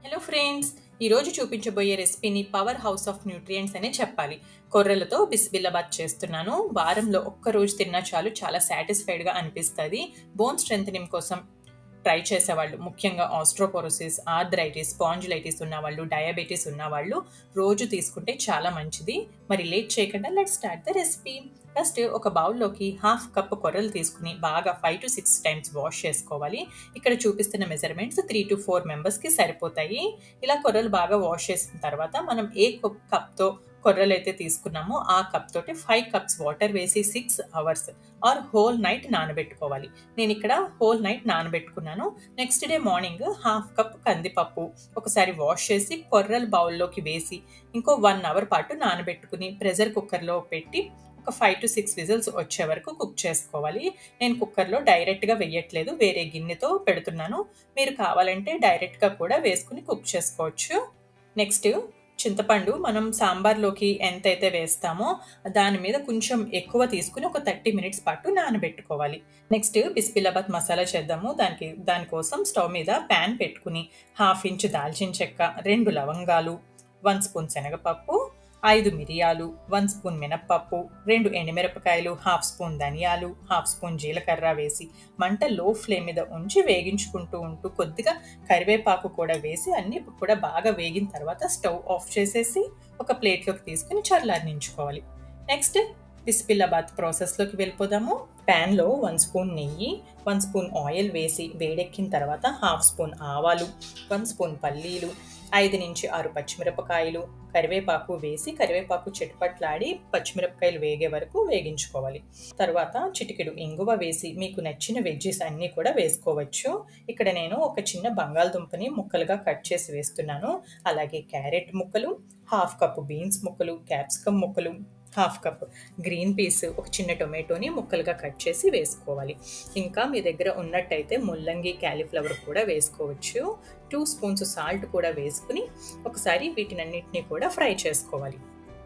hello friends ఈరోజు చూపించబోయే రెసిపీని పవర్ హౌస్ ఆఫ్ న్యూట్రియంట్స్ అనే చెప్పాలి కొర్రలతో బిస్బిల్లాబాత్ చేస్తున్నాను వారంలో ఒక్క రోజు తిన్నా చాలు చాలా సాటిస్ఫైడ్గా అనిపిస్తుంది బోన్ స్ట్రెంథనింగ్ కోసం ట్రై చేసేవాళ్ళు ముఖ్యంగా ఆస్ట్రోపోరోసిస్ ఆర్థరైటిస్ స్పాంజిలైటిస్ ఉన్నవాళ్ళు డయాబెటీస్ ఉన్నవాళ్ళు రోజు తీసుకుంటే చాలా మంచిది మరి లేట్ చేయకుండా let start the recipe first ఒక బౌల్లోకి హాఫ్ కప్ కొర్రలు తీసుకుని బాగా five to six times wash చేసుకోవాలి ఇక్కడ చూపిస్తున్న మెజర్మెంట్స్ త్రీ టు ఫోర్ మెంబర్స్కి సరిపోతాయి ఇలా కొర్రలు బాగా వాష్ చేసిన తర్వాత మనం ఏ కప్తో కొర్రలు అయితే తీసుకున్నామో ఆ కప్ తోటి ఫైవ్ కప్స్ వాటర్ వేసి six hours or whole night నానబెట్టుకోవాలి నేను ఇక్కడ హోల్ నైట్ నానబెట్టుకున్నాను next day morning half cup కందిపప్పు ఒకసారి వాష్ చేసి కొర్రలు బౌల్లోకి వేసి ఇంకో వన్ అవర్ పాటు నానబెట్టుకుని ప్రెషర్ కుక్కర్లో పెట్టి ఒక ఫైవ్ టు సిక్స్ విజిల్స్ వచ్చే వరకు కుక్ చేసుకోవాలి నేను కుక్కర్లో డైరెక్ట్గా వేయట్లేదు వేరే గిన్నెతో పెడుతున్నాను మీరు కావాలంటే డైరెక్ట్గా కూడా వేసుకుని కుక్ చేసుకోవచ్చు నెక్స్ట్ చింతపండు మనం సాంబార్లోకి ఎంతైతే వేస్తామో దాని మీద కొంచెం ఎక్కువ తీసుకుని ఒక థర్టీ మినిట్స్ పాటు నానబెట్టుకోవాలి నెక్స్ట్ బిస్బిల్లాబాద్ మసాలా చేద్దాము దానికి దానికోసం స్టవ్ మీద ప్యాన్ పెట్టుకుని హాఫ్ ఇంచ్ దాల్చిన చెక్క రెండు లవంగాలు వన్ స్పూన్ శనగపప్పు ఐదు మిరియాలు వన్ స్పూన్ మినప్పప్పు రెండు ఎండుమిరపకాయలు హాఫ్ స్పూన్ ధనియాలు హాఫ్ స్పూన్ జీలకర్ర వేసి మంట లో ఫ్లేమ్ మీద ఉంచి వేగించుకుంటూ ఉంటూ కొద్దిగా కరివేపాకు కూడా వేసి అన్ని కూడా బాగా వేగిన తర్వాత స్టవ్ ఆఫ్ చేసేసి ఒక ప్లేట్లోకి తీసుకుని చల్లారించుకోవాలి నెక్స్ట్ బిస్పిల్లాబాద్ ప్రాసెస్లోకి వెళ్ళిపోదాము ప్యాన్లో వన్ స్పూన్ నెయ్యి వన్ స్పూన్ ఆయిల్ వేసి వేడెక్కిన తర్వాత హాఫ్ స్పూన్ ఆవాలు వన్ స్పూన్ పల్లీలు ఐదు నుంచి ఆరు పచ్చిమిరపకాయలు కరివేపాకు వేసి కరివేపాకు చిటపట్లాడి పచ్చిమిరపకాయలు వేగే వరకు వేగించుకోవాలి తర్వాత చిటికెడు ఇంగువ వేసి మీకు నచ్చిన వెజ్జెస్ అన్నీ కూడా వేసుకోవచ్చు ఇక్కడ నేను ఒక చిన్న బంగాళదుంపని ముక్కలుగా కట్ చేసి వేస్తున్నాను అలాగే క్యారెట్ ముక్కలు హాఫ్ కప్పు బీన్స్ ముక్కలు క్యాప్సికమ్ ముక్కలు హాఫ్ కప్ గ్రీన్ పీస్ ఒక చిన్న టొమాటోని ముక్కలుగా కట్ చేసి వేసుకోవాలి ఇంకా మీ దగ్గర ఉన్నట్టయితే ముల్లంగి క్యాలీఫ్లవర్ కూడా వేసుకోవచ్చు టూ స్పూన్స్ సాల్ట్ కూడా వేసుకుని ఒకసారి వీటినన్నిటిని కూడా ఫ్రై చేసుకోవాలి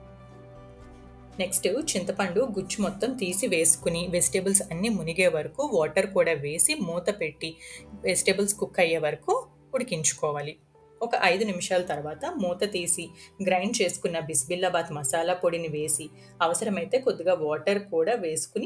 నెక్స్ట్ చింతపండు గుజ్జు మొత్తం తీసి వేసుకుని వెజిటేబుల్స్ అన్నీ మునిగే వరకు వాటర్ కూడా వేసి మూత పెట్టి వెజిటేబుల్స్ కుక్ అయ్యే వరకు ఉడికించుకోవాలి ఒక ఐదు నిమిషాల తర్వాత మూత తీసి గ్రైండ్ చేసుకున్న బిస్బిల్లాబాద్ మసాలా పొడిని వేసి అవసరమైతే కొద్దిగా వాటర్ కూడా వేసుకుని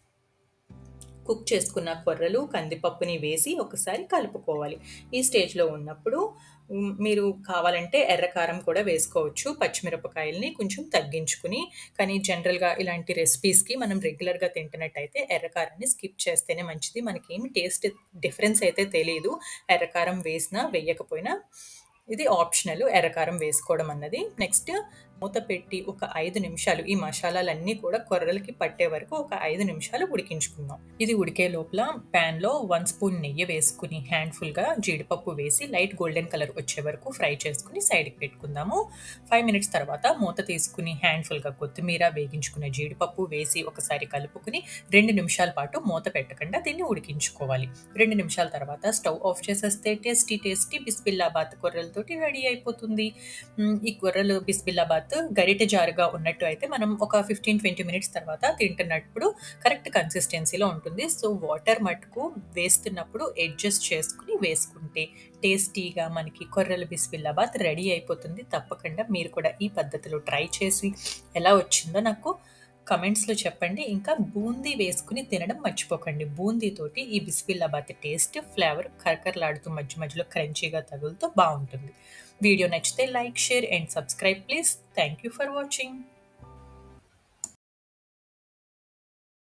కుక్ చేసుకున్న కొర్రలు కందిపప్పుని వేసి ఒకసారి కలుపుకోవాలి ఈ స్టేజ్లో ఉన్నప్పుడు మీరు కావాలంటే ఎర్రకారం కూడా వేసుకోవచ్చు పచ్చిమిరపకాయల్ని కొంచెం తగ్గించుకుని కానీ జనరల్గా ఇలాంటి రెసిపీస్కి మనం రెగ్యులర్గా తింటున్నట్టయితే ఎర్రకారాన్ని స్కిప్ చేస్తేనే మంచిది మనకేమి టేస్ట్ డిఫరెన్స్ అయితే తెలియదు ఎర్రకారం వేసినా వేయకపోయినా ఇది ఆప్షనల్ ఎర్రకారం వేసుకోవడం అన్నది నెక్స్ట్ మూత పెట్టి ఒక ఐదు నిమిషాలు ఈ మసాలాలన్నీ కూడా కొర్రలకి పట్టే వరకు ఒక ఐదు నిమిషాలు ఉడికించుకుందాం ఇది ఉడికే లోపల ప్యాన్లో వన్ స్పూన్ నెయ్యి వేసుకుని హ్యాండ్ఫుల్గా జీడిపప్పు వేసి లైట్ గోల్డెన్ కలర్ వచ్చే వరకు ఫ్రై చేసుకుని సైడ్కి పెట్టుకుందాము ఫైవ్ మినిట్స్ తర్వాత మూత తీసుకుని హ్యాండ్ఫుల్గా కొత్తిమీర వేగించుకున్న జీడిపప్పు వేసి ఒకసారి కలుపుకుని రెండు నిమిషాల పాటు మూత పెట్టకుండా దీన్ని ఉడికించుకోవాలి రెండు నిమిషాల తర్వాత స్టవ్ ఆఫ్ చేసేస్తే టేస్టీ టేస్టీ బిస్బిల్లాబాద్ కొర్రలతోటి రెడీ అయిపోతుంది ఈ కొర్రలు బిస్బిల్లాబాద్ గరిటె జారుగా ఉన్నట్టు అయితే మనం ఒక ఫిఫ్టీన్ ట్వంటీ మినిట్స్ తర్వాత తింటున్నప్పుడు కరెక్ట్ కన్సిస్టెన్సీలో ఉంటుంది సో వాటర్ మటుకు వేస్తున్నప్పుడు అడ్జస్ట్ చేసుకుని వేసుకుంటే టేస్టీగా మనకి కొర్రల బిస్బిల్లాబాద్ రెడీ అయిపోతుంది తప్పకుండా మీరు కూడా ఈ పద్ధతిలో ట్రై చేసి ఎలా వచ్చిందో నాకు కమెంట్స్లో చెప్పండి ఇంకా బూందీ వేసుకుని తినడం మర్చిపోకండి బూందీతోటి ఈ బిస్బిల్లాబాద్ టేస్ట్ ఫ్లేవర్ కరకరలాడుతూ మధ్య మధ్యలో క్రంచీగా తగులుతూ బాగుంటుంది వీడియో నచ్చితే like share and subscribe please thank you for watching